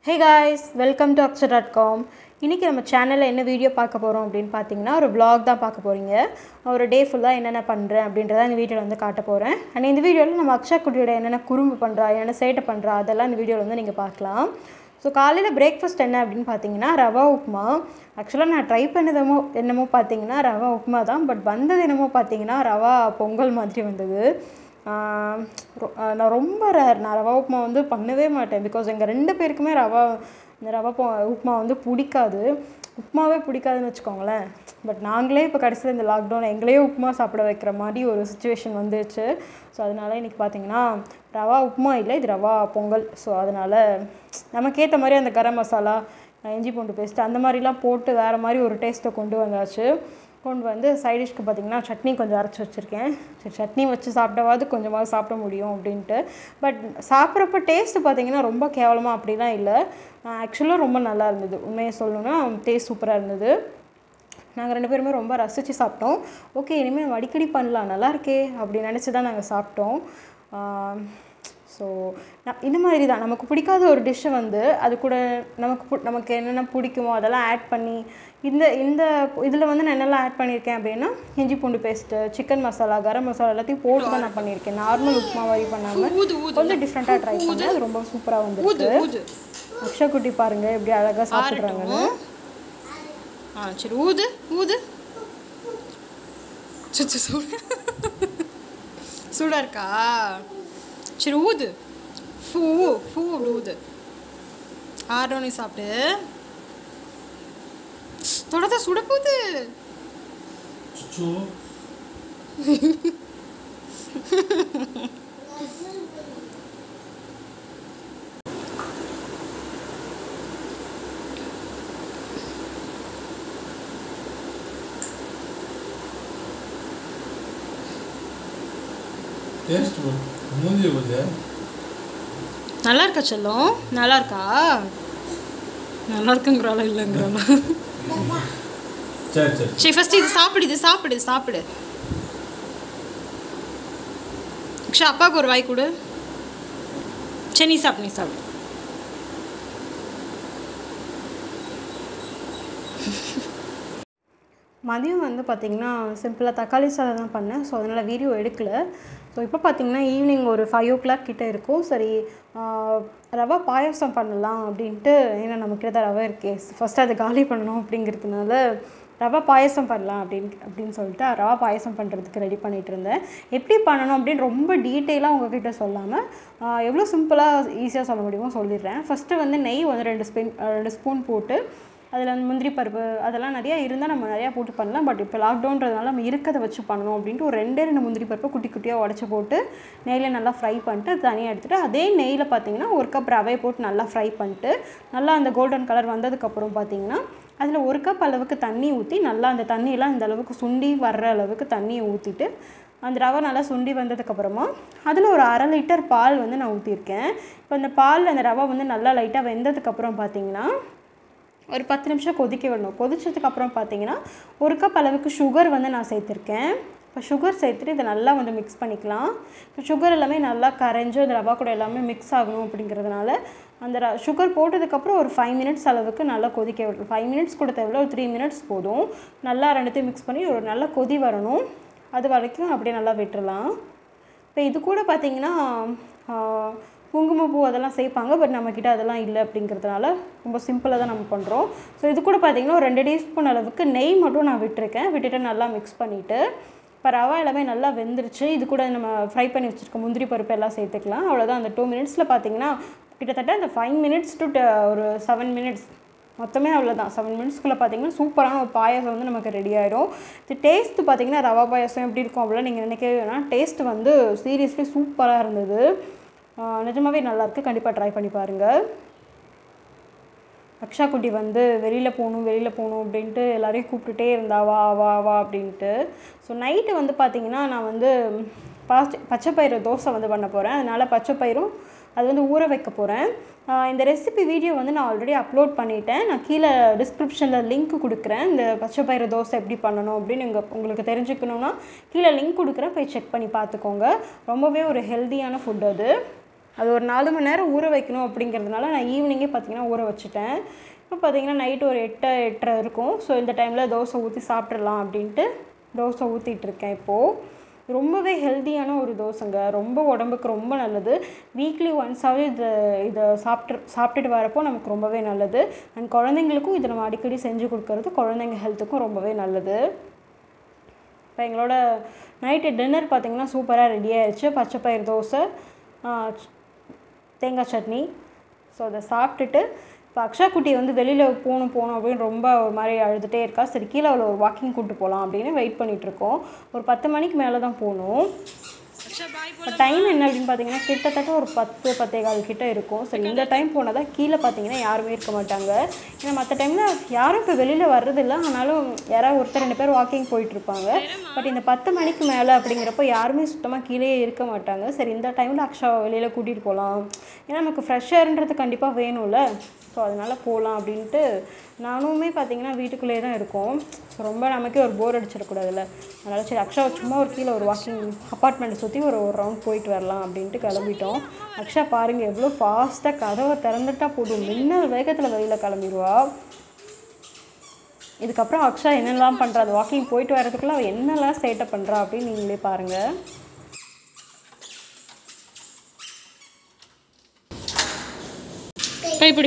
Hey guys welcome to Akshar dot com இன்றைக்கி நம்ம சேனலில் என்ன வீடியோ பார்க்க போகிறோம் அப்படின்னு பார்த்தீங்கன்னா ஒரு vlog தான் பார்க்க போகிறீங்க ஒரு டே ஃபுல்லாக என்னென்ன பண்ணுறேன் அப்படின்றத இந்த வீடியோவில் வந்து காட்ட போகிறேன் அண்ட் இந்த வீடியோவில் நம்ம அக்ஷா குட்டியோட என்னென்ன குறும்பு பண்ணுறா என்னென்ன சேட்டை பண்ணுறா அதெல்லாம் இந்த வீடியோவில் வந்து நீங்கள் பார்க்கலாம் ஸோ காலையில் பிரேக்ஃபாஸ்ட் என்ன அப்படின்னு பார்த்தீங்கன்னா ரவா உப்புமா ஆக்சுவலாக நான் ட்ரை பண்ணதமோ என்னமோ பார்த்தீங்கன்னா ரவா உப்புமா தான் பட் வந்தது என்னமோ பார்த்தீங்கன்னா ரவா பொங்கல் மாதிரி வந்தது ஆஹ் ரொ- ஆஹ் நான் ரொம்ப ரேர் நான் ரவா உப்புமா வந்து பண்ணவே மாட்டேன் பிகாஸ் எங்கள் ரெண்டு பேருக்குமே ரவா இந்த ரவா பொ உப்புமா வந்து பிடிக்காது உப்புமாவே பிடிக்காதுன்னு வச்சுக்கோங்களேன் பட் நாங்களே இப்போ கடைசியில் இந்த லாக்டவுன் எங்களையே உப்புமா சாப்பிட வைக்கிற மாதிரி ஒரு சுச்சுவேஷன் வந்துருச்சு ஸோ அதனால இன்றைக்கி பார்த்தீங்கன்னா ரவா உப்புமா இல்லை இது ரவா பொங்கல் ஸோ அதனால் நமக்கேற்ற மாதிரி அந்த கரம் மசாலா இஞ்சி பூண்டு பேஸ்ட் அந்த மாதிரிலாம் போட்டு வேறு மாதிரி ஒரு டேஸ்ட்டை கொண்டு வந்தாச்சு கொண்டு வந்து சைடிஷ்க்கு பார்த்தீங்கன்னா சட்னி கொஞ்சம் அரைச்சி வச்சுருக்கேன் சரி சட்னி வச்சு சாப்பிட்டவாது கொஞ்சமாவது சாப்பிட முடியும் அப்படின்ட்டு பட் சாப்பிட்றப்ப டேஸ்ட்டு பார்த்தீங்கன்னா ரொம்ப கேவலமாக அப்படிலாம் இல்லை ஆக்சுவலாக ரொம்ப நல்லா இருந்தது உண்மையை சொல்லணும்னா டேஸ்ட் சூப்பராக இருந்தது நாங்கள் ரெண்டு பேருமே ரொம்ப ரசித்து சாப்பிட்டோம் ஓகே இனிமேல் நம்ம அடிக்கடி பண்ணலாம் நல்லா இருக்கே அப்படி நினச்சி தான் நாங்கள் சாப்பிட்டோம் ஸோ நான் இந்த மாதிரி தான் நமக்கு பிடிக்காத ஒரு டிஷ்ஷை வந்து அது கூட நமக்கு பு- நமக்கு என்னென்ன பிடிக்குமோ அதெல்லாம் ஆட் பண்ணி இந்த இந்த இதில் வந்து நான் என்னெல்லாம் ஆட் பண்ணியிருக்கேன் அப்படின்னா இஞ்சி பூண்டு பேஸ்ட்டு சிக்கன் மசாலா கரம் மசாலா எல்லாத்தையும் போட்டு தான் நான் பண்ணியிருக்கேன் நார்மல் உப்புமா மாதிரி பண்ணாமல் ஊது ஊது கொஞ்சம் டிஃப்ரெண்ட்டாக ட்ரை பண்ணேன் அது ரொம்ப சூப்பராக ஊது வந்துருக்கு ஊது அக்ஷா குட்டி பாருங்க எப்படி அழகாக சாப்பிட்றாங்கன்னு ஆ சரி ஊது ஊது சுச்சு சூடு சூடா இருக்கா சரி ஊது பூ பூ அப்படி ஊது ஆரோனி சாப்பிட்டு தொடர்ந்து சுட போகுது சுச்சு டேஸ்ட் மூஞ்சி போதே நல்லா இருக்கா செல்லம் நல்லா இருக்கா நல்லா இருக்குங்கிறாளா இல்லைங்கிறாளா சரி சரி சரி ஃபஸ்ட்டு இது சாப்பிடு இது சாப்பிடு இது சாப்பிடு அக்ஷா அப்பாவுக்கு ஒரு வாய் கொடு சரி நீ சாப்பிடு நீ சாப்பிடு மதியம் வந்து பார்த்திங்கன்னா சிம்பிளாக தக்காளி சாதம் தான் பண்ணேன் ஸோ அதனால் வீடியோ எடுக்கல ஸோ இப்போ பார்த்தீங்கன்னா ஈவினிங் ஒரு ஃபைவ் ஓ கிளாக் கிட்டே இருக்கும் சரி ஆஹ், ரவா பாயாசம் பண்ணலாம் அப்படின்ட்டு ஏன்னா நம்மக்கிட்ட தான் ரவை இருக்கே ஃபஸ்ட்டு அதை காலி பண்ணணும் அப்படிங்கிறதுனால ரவா பாயாசம் பண்ணலாம் அப்படின்னு அப்படின்னு சொல்லிட்டு ரவா பாயாசம் பண்ணுறதுக்கு ரெடி பண்ணிகிட்டு இருந்தேன் எப்படி பண்ணணும் அப்படின்னு ரொம்ப டீட்டெயிலாக உங்ககிட்ட சொல்லாமல் எவ்வளோ சிம்பிளாக ஈஸியாக சொல்ல முடியுமோ சொல்லிடுறேன் ஃபஸ்ட்டு வந்து நெய் வந்து ரெண்டு ஸ்பின் ரெண்டு ஸ்பூன் போட்டு அதில் வந்து முந்திரி பருப்பு அதெல்லாம் நிறையா இருந்தால் நம்ம நிறையா போட்டு பண்ணலாம் பட் இப்போ லாக்டவுன்றதுனால நம்ம இருக்கிறத வச்சு பண்ணணும் அப்படின்ட்டு ஒரு ரெண்டே ரெண்டு முந்திரி பருப்பை குட்டி குட்டியாக உடச்சி போட்டு நெய்யில் நல்லா ஃப்ரை பண்ணிட்டு அது தனியாக எடுத்துகிட்டு அதே நெய்யில் பார்த்தீங்கன்னா ஒரு கப் ரவை போட்டு நல்லா ஃப்ரை பண்ணிட்டு நல்லா அந்த கோல்டன் கலர் வந்ததுக்கப்புறம் பார்த்தீங்கன்னா அதில் ஒரு கப் அளவுக்கு தண்ணி ஊற்றி நல்லா அந்த தண்ணியெல்லாம் இந்த அளவுக்கு சுண்டி வர்ற அளவுக்கு தண்ணியை ஊற்றிட்டு அந்த ரவை நல்லா சுண்டி வந்ததுக்கப்புறமா அதில் ஒரு அரை லிட்டர் பால் வந்து நான் ஊற்றிருக்கேன் இப்போ அந்த பால் அந்த ரவை வந்து நல்லா லைட்டாக வெந்ததுக்கப்புறம் பார்த்தீங்கன்னா ஒரு பத்து நிமிஷம் கொதிக்க விடணும் கொதிச்சதுக்கு அப்புறம் பார்த்தீங்கன்னா ஒரு கப் அளவுக்கு சுகர் வந்து நான் சேர்த்துருக்கேன் இப்போ சுகர் சேர்த்துட்டு இதை நல்லா வந்து மிக்ஸ் பண்ணிக்கலாம் இப்போ சுகர் எல்லாமே நல்லா கரைஞ்சு அந்த ரவா கூட எல்லாமே மிக்ஸ் ஆகணும் அப்படிங்கிறதுனால அந்த ர சுகர் போட்டதுக்கப்புறம் ஒரு ஃபைவ் மினிட்ஸ் அளவுக்கு நல்லா கொதிக்க விடணும் ஃபைவ் மினிட்ஸ் கூட தேவையில்ல ஒரு த்ரீ மினிட்ஸ் போதும் நல்லா ரெண்டுத்தையும் மிக்ஸ் பண்ணி ஒரு நல்ல கொதி வரணும் அது வரைக்கும் அப்படியே நல்லா விட்டுறலாம் இப்போ இது கூட பார்த்தீங்கன்னா ஆஹ், குங்குமப்பூ அதெல்லாம் சேர்ப்பாங்க பட் நம்மக்கிட்ட அதெல்லாம் இல்லை அப்படிங்கிறதுனால ரொம்ப சிம்பிளாக தான் நம்ம பண்ணுறோம் ஸோ இது கூட பார்த்தீங்கன்னா ஒரு ரெண்டு டீஸ்பூன் அளவுக்கு நெய் மட்டும் நான் விட்டுருக்கேன் விட்டுட்டு நல்லா மிக்ஸ் பண்ணிவிட்டு இப்போ ரவா எல்லாமே நல்லா வெந்துருச்சு இது கூட நம்ம ஃப்ரை பண்ணி வச்சுருக்க முந்திரி பருப்பு எல்லாம் சேர்த்துக்கலாம் அவ்வளோதான் அந்த டூ மினிட்ஸில் பார்த்தீங்கன்னா கிட்டத்தட்ட அந்த ஃபைவ் மினிட்ஸ் டு ஒரு செவன் மினிட்ஸ் மொத்தமே அவ்வளோதான் செவன் மினிட்ஸ்க்குள்ளே பார்த்தீங்கன்னா சூப்பரான ஒரு பாயாசம் வந்து நமக்கு ரெடி ஆயிடும் இது டேஸ்ட்டு பார்த்தீங்கன்னா ரவா பாயாசம் எப்படி இருக்கும் அப்படிலாம் நீங்கள் நினைக்கவே வேணாம் டேஸ்ட் வந்து சீரியஸ்லி சூப்பராக இருந்தது ஆஹ் நிஜமாவே நல்லாயிருக்கு கண்டிப்பாக ட்ரை பண்ணி பாருங்கள் அக்ஷா குட்டி வந்து வெளியில் போகணும் வெளியில் போகணும் அப்படின்ட்டு எல்லாரையும் கூப்பிட்டுட்டே இருந்தா வா வா வா அப்படின்ட்டு ஸோ நைட்டு வந்து பார்த்தீங்கன்னா நான் வந்து பாஸ்ட் பச்சைப்பயிறு தோசை வந்து பண்ண போகிறேன் அதனால் பச்சைப்பயிரும் அது வந்து ஊற வைக்க போகிறேன் இந்த ரெசிபி வீடியோ வந்து நான் ஆல்ரெடி அப்லோட் பண்ணிட்டேன் நான் கீழே டிஸ்கிரிப்ஷனில் லிங்க் கொடுக்குறேன் இந்த பச்சைப்பயிறு தோசை எப்படி பண்ணணும் அப்படின்னு உங்க உங்களுக்கு தெரிஞ்சுக்கணுன்னா கீழே லிங்க் கொடுக்குறேன் போய் செக் பண்ணி பார்த்துக்கோங்க ரொம்பவே ஒரு ஹெல்த்தியான ஃபுட் அது அது ஒரு நாலு மணி நேரம் ஊற வைக்கணும் அப்படிங்கிறதுனால நான் ஈவினிங்கே பார்த்தீங்கன்னா ஊற வச்சுட்டேன் இப்போ பார்த்தீங்கன்னா நைட்டு ஒரு எட்டு எட்டரை இருக்கும் ஸோ இந்த டைமில் தோசை ஊற்றி சாப்பிட்றலாம் அப்படின்ட்டு தோசை ஊற்றிட்டு இருக்கேன் இப்போது ரொம்பவே ஹெல்த்தியான ஒரு தோசைங்க ரொம்ப உடம்புக்கு ரொம்ப நல்லது வீக்லி ஒன்ஸாகவே இது இதை சாப்பிட்டு சாப்பிட்டுட்டு வரப்போ நமக்கு ரொம்பவே நல்லது அண்ட் குழந்தைங்களுக்கும் இதை நம்ம அடிக்கடி செஞ்சு கொடுக்கறது குழந்தைங்க ஹெல்த்துக்கும் ரொம்பவே நல்லது இப்போ எங்களோட நைட்டு டின்னர் பார்த்தீங்கன்னா சூப்பராக ரெடி ஆயிடுச்சு பச்சை பயிர் தோசை ஆ, தேங்காய் சட்னி ஸோ அதை சாப்பிட்டுட்டு இப்போ அக்ஷா குட்டி வந்து வெளியில் போகணும் போகணும் அப்படின்னு ரொம்ப ஒரு மாதிரி அழுதுகிட்டே இருக்கா சரி கீழே அவளை ஒரு வாக்கிங் கூப்பிட்டு போகலாம் அப்படின்னு வெயிட் பண்ணிகிட்ருக்கோம் ஒரு பத்து மணிக்கு மேலே தான் போகணும் இப்போ டைம் என்ன அப்படின்னு பார்த்தீங்கன்னா கிட்டத்தட்ட ஒரு பத்து பத்தே கால் கிட்ட இருக்கும் சரி இந்த டைம் போனால் தான் கீழே பார்த்தீங்கன்னா யாருமே இருக்க மாட்டாங்க ஏன்னா மற்ற டைமில் யாரும் இப்போ வெளியில் வர்றதில்ல ஆனாலும் யாராவது ஒருத்தர் ரெண்டு பேர் வாக்கிங் போயிட்டு இருப்பாங்க பட் இந்த பத்து மணிக்கு மேலே அப்படிங்கிறப்போ யாருமே சுத்தமாக கீழே இருக்க மாட்டாங்க சரி இந்த டைமில் அக்ஷாவை வெளியில் கூட்டிகிட்டு போகலாம் ஏன்னா நமக்கு ஃப்ரெஷ் ஏர்ன்றது கண்டிப்பாக வேணும்ல ஸோ அதனால் போகலாம் அப்படின்ட்டு நானுமே பார்த்தீங்கன்னா வீட்டுக்குள்ளேயே தான் இருக்கோம் ஸோ ரொம்ப நமக்கே ஒரு போர் அடிச்சிடக்கூடாதுல்ல அதனால் சரி அக்ஷா சும்மா ஒரு கீழே ஒரு வாக்கிங் அப்பார்ட்மெண்ட்டை சுற்றி ஒரு ஒரு ரவுண்ட் போயிட்டு வரலாம் அப்படின்ட்டு கிளம்பிட்டோம் அக்ஷா பாருங்கள் எவ்வளோ ஃபாஸ்ட்டாக கதவை திறந்துட்டா போதும் மின்னல் வேகத்தில் வெளியில் கிளம்பிடுவா இதுக்கப்புறம் அக்ஷா என்னெல்லாம் பண்ணுறா அது வாக்கிங் போயிட்டு வரதுக்குள்ள அவள் என்னெல்லாம் சேட்டை பண்ணுறா அப்படின்னு நீங்களே பாருங்கள் கைப்பிடி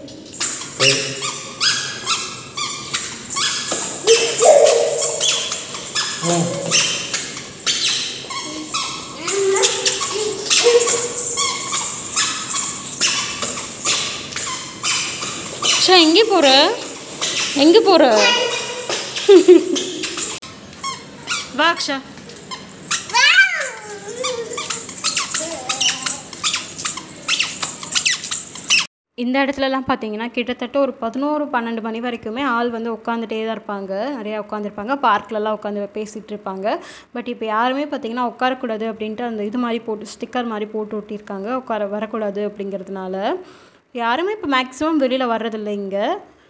அக்ஷா எங்கே போகிற எங்கே போகிற வா அக்ஷா இந்த இடத்துலலாம் பார்த்தீங்கன்னா கிட்டத்தட்ட ஒரு பதினோரு பன்னெண்டு மணி வரைக்குமே ஆள் வந்து உட்காந்துட்டே தான் இருப்பாங்க நிறையா உட்காந்துருப்பாங்க பார்க்லலாம் உட்காந்து பேசிகிட்டு இருப்பாங்க பட் இப்போ யாருமே பார்த்தீங்கன்னா உட்காரக்கூடாது அப்படின்ட்டு அந்த இது மாதிரி போட்டு ஸ்டிக்கர் மாதிரி போட்டு ஒட்டியிருக்காங்க உட்கார வரக்கூடாது அப்படிங்கிறதுனால யாருமே இப்போ மேக்ஸிமம் வெளியில் வர்றதில்லை இங்கே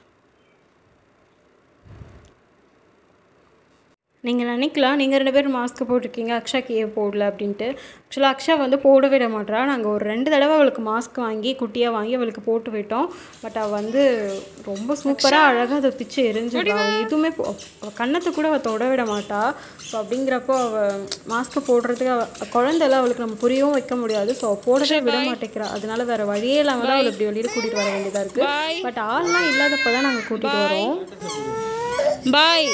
நீங்கள் நினைக்கலாம் நீங்கள் ரெண்டு பேரும் மாஸ்க் போட்டிருக்கீங்க அக்ஷாக்கு ஏன் போடல அப்படின்ட்டு ஆக்சுவலாக அக்ஷா வந்து போட விட மாட்றா நாங்கள் ஒரு ரெண்டு தடவை அவளுக்கு மாஸ்க் வாங்கி குட்டியாக வாங்கி அவளுக்கு போட்டு விட்டோம் பட் அவள் வந்து ரொம்ப சூப்பராக அழகாக அதை பிச்சு எரிஞ்சிடுவா அவள் எதுவுமே போ- அவ கன்னத்தை கூட அவள் தொட விட மாட்டா ஸோ அப்படிங்கிறப்போ அவள் மாஸ்க்கு போடுறதுக்கு அவ குழந்தைல அவளுக்கு நம்ம புரியவும் வைக்க முடியாது ஸோ அவள் போடவே விட மாட்டேங்கிறா அதனால வேறு வழியே இல்லாமல் தான் அவளை இப்படி வெளியில் கூட்டிகிட்டு வர வேண்டியதாக இருக்குது பட் ஆள்லாம் இல்லாதப்போ தான் நாங்கள் கூட்டிகிட்டு வரோம் பாய்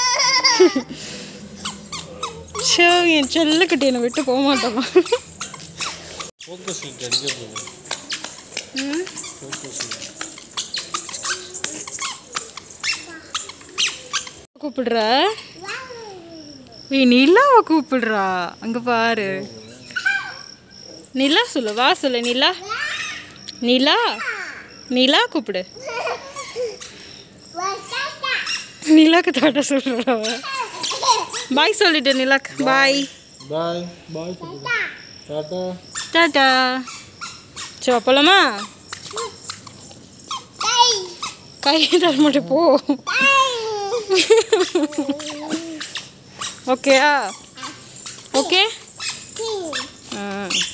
ஷோ என் செல்லக்குட்டி என்னை விட்டு போக மாட்டோமா ஃபோக்கஸ் லைட் அடிக்க போகுது ஃபோக்கஸ் கூப்பிடுற ஏய் நிலாவை கூப்பிடுறா அங்க பாரு நிலா சொல்லு வா சொல்லு நிலா நிலா நிலா கூப்பிடு நிலாக்கு டாட்டா சொல்றா பாய் சொல்லிட்டு நிலாக்கு பாய் பாய் பாய் சொல்லுங்க டாட்டா டாட்டா சரி போலாமா கை தர மாட்டேன் போ ஓகேயா ஓகே ஆ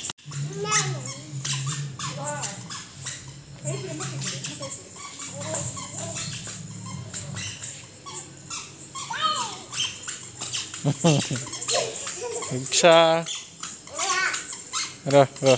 ரிக்ஷா ரா ரா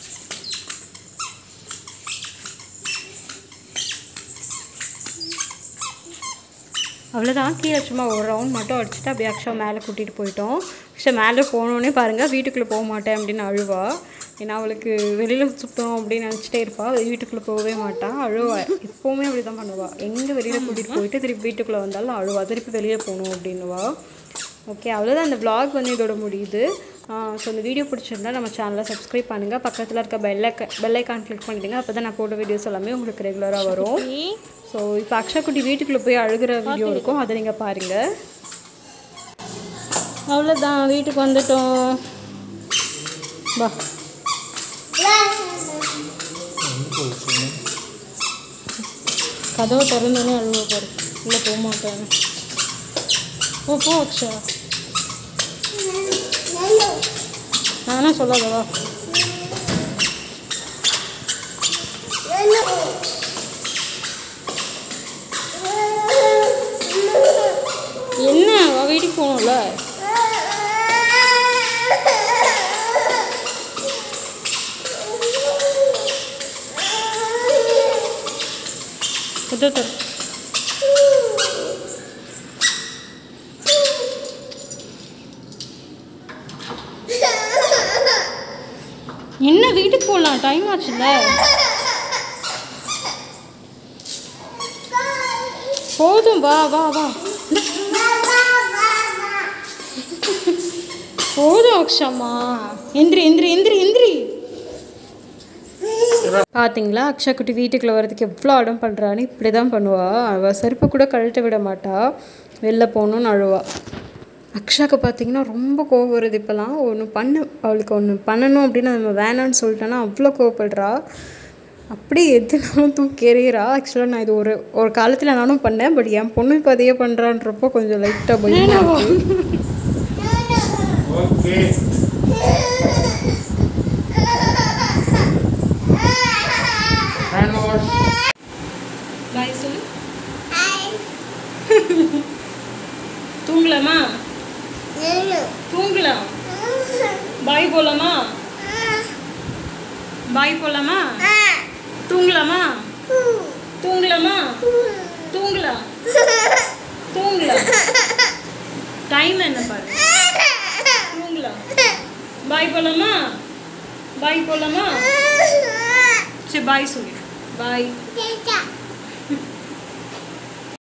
அவ்வளோதான் கீழே சும்மா ஒரு ரவுண்ட் மட்டும் அடிச்சுட்டு அப்படியே அக்ஷா மேலே கூட்டிகிட்டு போயிட்டோம் அக்ஷா மேலே போனோடனே பாருங்கள் வீட்டுக்குள்ளே போக மாட்டேன் அப்படின்னு அழுவா ஏன்னா அவளுக்கு வெளியில் சுத்தம் அப்படின்னு நினச்சிட்டே இருப்பா வீட்டுக்குள்ளே போகவே மாட்டா அழுவா எப்போவுமே அப்படி தான் பண்ணுவா எங்கே வெளியில் கூட்டிகிட்டு போயிட்டு திருப்பி வீட்டுக்குள்ளே வந்தாலும் அழுவா திருப்பி வெளியே போகணும் அப்படின்னுவா ஓகே அவ்வளோதான் அந்த vlog வந்து இதோட முடியுது ஸோ இந்த வீடியோ பிடிச்சிருந்தா நம்ம சேனலை சப்ஸ்கிரைப் பண்ணுங்கள் பக்கத்தில் இருக்க பெல்லை பெல்லைக்கான் கிளிக் பண்ணிவிடுங்க அப்போ தான் நான் போட்ட வீடியோஸ் எல்லாமே உங்களுக்கு ரெகுலராக வரும் ஸோ இப்போ அக்ஷா குட்டி வீட்டுக்குள்ளே போய் அழுகிற வீடியோ இருக்கும் அதை நீங்கள் பாருங்கள் அவ்வளோதான் வீட்டுக்கு வந்துட்டோம் வா கதவை திறந்தோன்னே அழுவ பாரு உள்ளே போக மாட்டேன் ஓ போ அக்ஷா நானா சொல்லாதவா என்ன அவ வீட்டுக்கு போகணும்ல இதோ தரு. என்ன வீட்டுக்கு போகலாம் டைம் ஆச்சுல்ல போதும் வா வா வா போதும் அக்ஷாமா எந்திரி எந்திரி எந்திரி எந்திரி பார்த்தீங்களா அக்ஷா குட்டி வீட்டுக்குள்ளே வரதுக்கு எவ்வளோ அடம் பண்ணுறான்னு இப்படி தான் பண்ணுவா அவள் செருப்பு கூட கழட்ட விட மாட்டா வெளில போகணுன்னு அழுவா அக்ஷாக்கு பார்த்தீங்கன்னா ரொம்ப கோவம் வருது இப்போலாம் ஒன்று பண்ண அவளுக்கு ஒன்று பண்ணணும் அப்படின்னு நம்ம வேணான்னு சொல்லிட்டோன்னா அவ்வளோ கோவப்படுறா அப்படியே எதுனாலும் தூக்கி எறிகிறா ஆக்சுவலாக நான் இது ஒரு ஒரு காலத்தில் நானும் பண்ணேன் பட் என் பொண்ணு இப்போ அதையே பண்ணுறான்றப்போ கொஞ்சம் லைட்டாக பயமாக இருக்கு ஓகே ஹேண்ட் வாஷ் பாய் சொல்லு தூங்கலாமா தூங்கலாம் பாய் போலாமா பாய் போலாமா தூங்கலாமா தூங்கலாமா தூங்கலாம் தூங்கலாம் டைம் என்ன பாரு தூங்கலாம் பாய் போலாமா பாய் போலாமா சரி பாய் சொல்லு பாய்